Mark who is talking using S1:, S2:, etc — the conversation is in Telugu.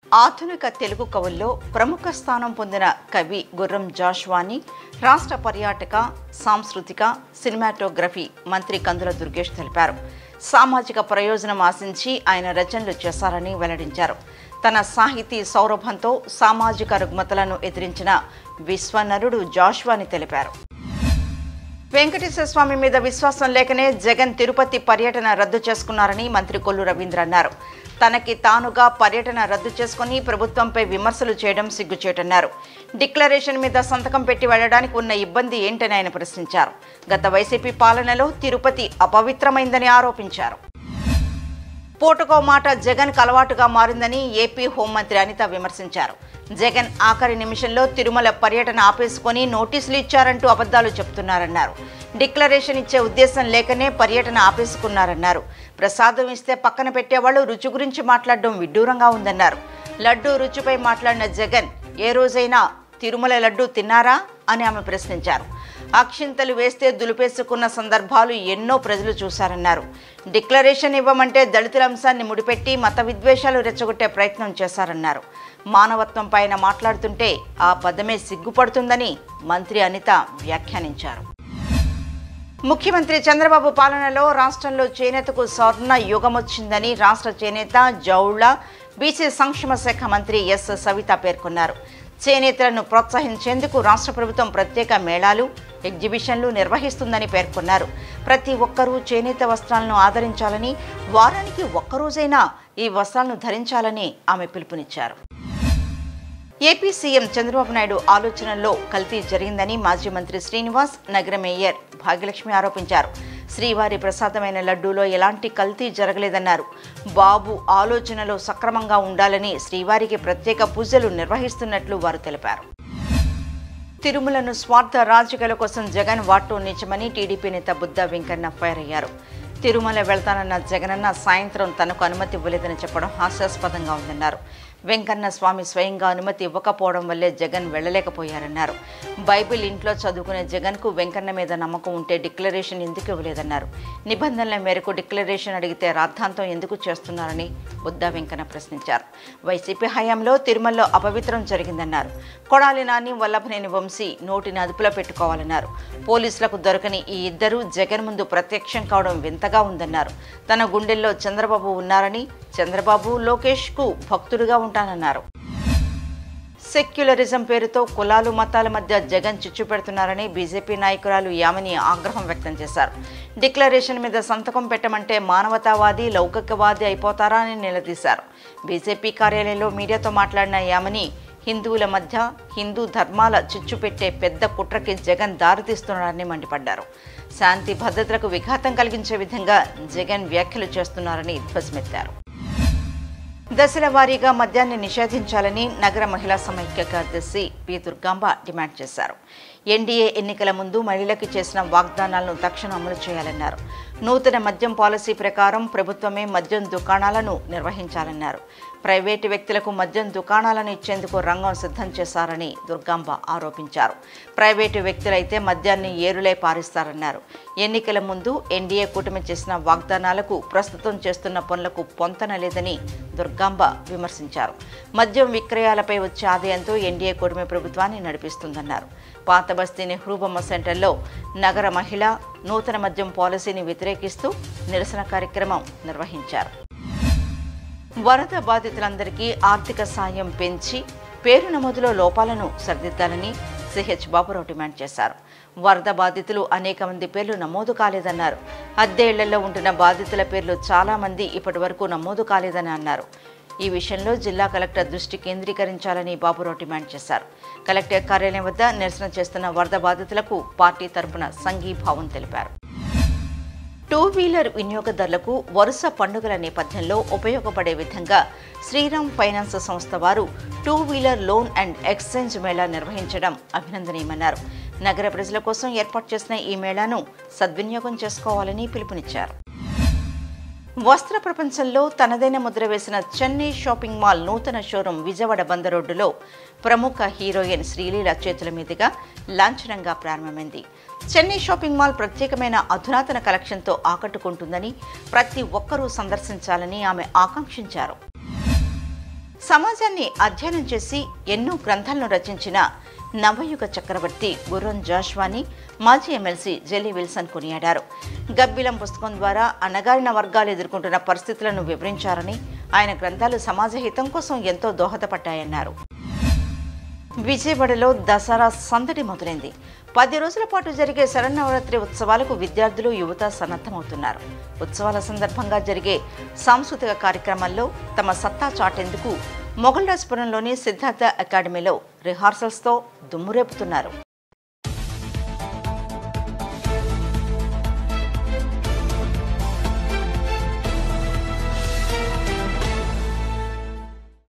S1: ఆధునిక తెలుగు కవుల్లో ప్రముఖ స్థానం పొందిన కవి గుర్రం జాష్వాని రాష్ట్ర పర్యాటక సాంస్కృతిక సినిమాటోగ్రఫీ మంత్రి కందుల దుర్గేష్ తెలిపారు సామాజిక ప్రయోజనం ఆశించి ఆయన రచనలు చేశారని వెల్లడించారు తన సాహితీ సౌరభంతో సామాజిక రుగ్మతలను ఎదిరించిన విశ్వనరుడు జాష్వాని తెలిపారు వెంకటేశ్వర స్వామి మీద విశ్వాసం లేకనే జగన్ తిరుపతి పర్యటన రద్దు చేసుకున్నారని మంత్రి కొల్లు రవీంద్ర అన్నారు తనకి తానుగా పర్యటన రద్దు చేసుకుని ప్రభుత్వంపై విమర్శలు చేయడం సిగ్గుచేటన్నారు డిక్లరేషన్ మీద సంతకం పెట్టి వెళ్లడానికి ఉన్న ఇబ్బంది ఏంటని ఆయన ప్రశ్నించారు గత వైసీపీ పాలనలో తిరుపతి అపవిత్రమైందని ఆరోపించారు పూటకో మాట జగన్ అలవాటుగా మారిందని ఏపీ హోంమంత్రి అనిత విమర్శించారు జగన్ ఆఖరి నిమిషంలో తిరుమల పర్యటన ఆపేసుకొని నోటీసులు ఇచ్చారంటూ అబద్ధాలు చెప్తున్నారన్నారు డిక్లరేషన్ ఇచ్చే ఉద్దేశం లేకనే పర్యటన ఆపేసుకున్నారన్నారు ప్రసాదం ఇస్తే పక్కన పెట్టేవాళ్ళు రుచి గురించి మాట్లాడడం విడ్డూరంగా ఉందన్నారు లడ్డూ రుచిపై మాట్లాడిన జగన్ ఏ రోజైనా తిరుమల లడ్డూ తిన్నారా అని ఆమె ప్రశ్నించారు అక్షింతలు వేస్తే దులిపేసుకున్న సందర్భాలు ఎన్నో ప్రజలు చూశారన్నారు డిక్లరేషన్ ఇవ్వమంటే దళితుల అంశాన్ని ముడిపెట్టి మత విద్వేషాలు రెచ్చగొట్టే ప్రయత్నం చేశారన్నారు మానవత్వం పైన మాట్లాడుతుంటే ఆ పదమే సిగ్గుపడుతుందని మంత్రి అనిత వ్యాఖ్యానించారు ముఖ్యమంత్రి చంద్రబాబు పాలనలో రాష్ట్రంలో చేనేతకు స్వర్ణ యుగమొచ్చిందని రాష్ట్ర చేనేత జౌళ్ల బీసీ సంక్షేమ శాఖ మంత్రి ఎస్ సవిత పేర్కొన్నారు చేనేతలను ప్రోత్సహించేందుకు రాష్ట్ర ప్రభుత్వం ప్రత్యేక మేళాలు ఎగ్జిబిషన్లు నిర్వహిస్తుందని పేర్కొన్నారు ప్రతి ఒక్కరూ చేనేత వస్త్రాలను ఆదరించాలని వారానికి ఒక్కరోజైనా ఈ వస్త్రాలను ధరించాలని ఆమె పిలుపునిచ్చారు ఏపీ సీఎం చంద్రబాబు నాయుడు ఆలోచనల్లో కల్తీ జరిగిందని మాజీ మంత్రి శ్రీనివాస్ నగర మేయర్ భాగ్యలక్ష్మి ఆరోపించారు శ్రీవారి ప్రసాదమైన లడ్డూలో ఎలాంటి కల్తీ జరగలేదన్నారు బాబు ఆలోచనలో సక్రమంగా ఉండాలని శ్రీవారికి ప్రత్యేక పూజలు నిర్వహిస్తున్నట్లు వారు తెలిపారు తిరుమలను స్వార్థ రాజకీయాల కోసం జగన్ వాటో నిజమని టీడీపీ నేత బుద్ధ వెంకన్న ఫైర్ అయ్యారు తిరుమల వెళ్తానన్న జగనన్న సాయంత్రం తనకు అనుమతి ఇవ్వలేదని చెప్పడం హాస్యాస్పదంగా ఉందన్నారు వెంకన్న స్వామి స్వయంగా అనుమతి ఇవ్వకపోవడం వల్లే జగన్ వెళ్ళలేకపోయారన్నారు బైబిల్ ఇంట్లో చదువుకునే జగన్కు వెంకన్న మీద నమ్మకం ఉంటే డిక్లరేషన్ ఎందుకు ఇవ్వలేదన్నారు నిబంధనల మేరకు డిక్లరేషన్ అడిగితే రాద్ధాంతం ఎందుకు చేస్తున్నారని బుద్ధా వెంకన్న ప్రశ్నించారు వైసీపీ హయాంలో తిరుమలలో అపవిత్రం జరిగిందన్నారు కొడాలి నాని వల్లభనేని వంశీ నోటిని అదుపులో పెట్టుకోవాలన్నారు పోలీసులకు దొరకని ఈ ఇద్దరూ జగన్ ముందు ప్రత్యక్షం కావడం వింతగా ఉందన్నారు తన గుండెల్లో చంద్రబాబు ఉన్నారని చంద్రబాబు లోకేష్కు భక్తుడిగా ఉంటానన్నారు సెక్యులరిజం పేరుతో కులాలు మతాల మధ్య జగన్ చిచ్చు పెడుతున్నారని బీజేపీ నాయకురాలు యామిని ఆగ్రహం వ్యక్తం చేశారు డిక్లరేషన్ మీద సంతకం పెట్టమంటే మానవతావాది లౌకికవాది అయిపోతారా అని నిలదీశారు బీజేపీ కార్యాలయంలో మీడియాతో మాట్లాడిన యామిని హిందువుల మధ్య హిందూ ధర్మాల చిచ్చు పెట్టే పెద్ద కుట్రకి జగన్ దారితీస్తున్నారని మండిపడ్డారు శాంతి భద్రతలకు విఘాతం కలిగించే విధంగా జగన్ వ్యాఖ్యలు చేస్తున్నారని ధ్వజమెత్తారు దశల వారీగా మద్యాన్ని నిషేధించాలని నగర మహిళా సమైక్య కార్యదర్శి పి దుర్గాంబ డిమాండ్ చేశారు ఎన్డీఏ ఎన్నికల ముందు మహిళలకు చేసిన వాగ్దానాలను తక్షణం అమలు చేయాలన్నారు నూతన మద్యం పాలసీ ప్రకారం ప్రభుత్వమే మద్యం దుకాణాలను నిర్వహించాలన్నారు ప్రైవేటు వ్యక్తులకు మద్యం దుకాణాలను ఇచ్చేందుకు రంగం సిద్ధం చేశారని దుర్గాంబ ఆరోపించారు ప్రైవేటు వ్యక్తులైతే మద్యాన్ని ఏరులై పారిస్తారన్నారు ఎన్నికల ముందు ఎన్డీఏ కూటమి చేసిన వాగ్దానాలకు ప్రస్తుతం చేస్తున్న పనులకు పొంతన లేదని దుర్గాంబ విమర్శించారు మద్యం విక్రయాలపై వచ్చే ఆదాయంతో ఎన్డీఏ కూటమి ప్రభుత్వాన్ని నడిపిస్తుందన్నారు పాత బస్తీ నెహ్రూబొమ్మ సెంటర్లో నగర మహిళ నూతన మద్యం పాలసీని వ్యతిరేకిస్తూ నిరసన కార్యక్రమం నిర్వహించారు వరద బాధితులందరికీ ఆర్థిక సాయం పెంచి పేరు నమోదులో లోపాలను సరిదిద్దాలని సిహెచ్ బాబురావు డిమాండ్ చేశారు వరద బాధితులు అనేక మంది పేర్లు నమోదు కాలేదన్నారు అద్దె ఇళ్లలో ఉంటున్న బాధితుల పేర్లు చాలా మంది ఇప్పటి వరకు నమోదు కాలేదని అన్నారు ఈ విషయంలో జిల్లా కలెక్టర్ దృష్టి కేంద్రీకరించాలని బాబురావు డిమాండ్ చేశారు కలెక్టర్ కార్యాలయం వద్ద నిరసన చేస్తున్న వరద బాధితులకు పార్టీ తరపున సంఘీభావం తెలిపారు టూ వీలర్ వినియోగదారులకు వరుస పండుగల నేపథ్యంలో ఉపయోగపడే విధంగా శ్రీరామ్ ఫైనాన్స్ సంస్థ వారు two wheeler loan and exchange mela నిర్వహించడం అభినందనీయమన్నారు నగర ప్రజల కోసం ఏర్పాటు చేసిన ఈ మేళాను సద్వినియోగం చేసుకోవాలని పిలుపునిచ్చారు వస్త్ర ప్రపంచంలో తనదైన ముద్ర వేసిన చెన్నై షాపింగ్ మాల్ నూతన షోరూం విజయవాడ బందరోడ్డులో ప్రముఖ హీరోయిన్ శ్రీలీల చేతుల మీదుగా లాంఛనంగా ప్రారంభమైంది చెన్నై షాపింగ్ మాల్ ప్రత్యేకమైన అధునాతన కలెక్షన్తో ఆకట్టుకుంటుందని ప్రతి ఒక్కరూ సందర్శించాలని ఆమె ఆకాంక్షించారు సమాజాన్ని అధ్యయనం చేసి ఎన్నో గ్రంథాలను రచించిన నవయుగ చక్రవర్తి గుర్రం జాష్వాని మాజీ ఎమ్మెల్సీ జెల్లీ విల్సన్ కొనియాడారు గబ్బిలం పుస్తకం ద్వారా అణగారిన వర్గాలు ఎదుర్కొంటున్న పరిస్థితులను వివరించారని ఆయన గ్రంథాలు సమాజ హితం కోసం ఎంతో దోహదపడ్డాయన్నారు విజయవాడలో దసరా సందడి మొదలైంది పది రోజుల పాటు జరిగే శరన్నవరాత్రి ఉత్సవాలకు విద్యార్థులు యువత సన్నద్ధమవుతున్నారు ఉత్సవాల సందర్భంగా జరిగే సాంస్కృతిక కార్యక్రమాల్లో తమ సత్తా చాటేందుకు మొఘల్రాజ్పురంలోని సిద్ధార్థ అకాడమీలో రిహార్సల్స్తో దుమ్మురేపుతున్నారు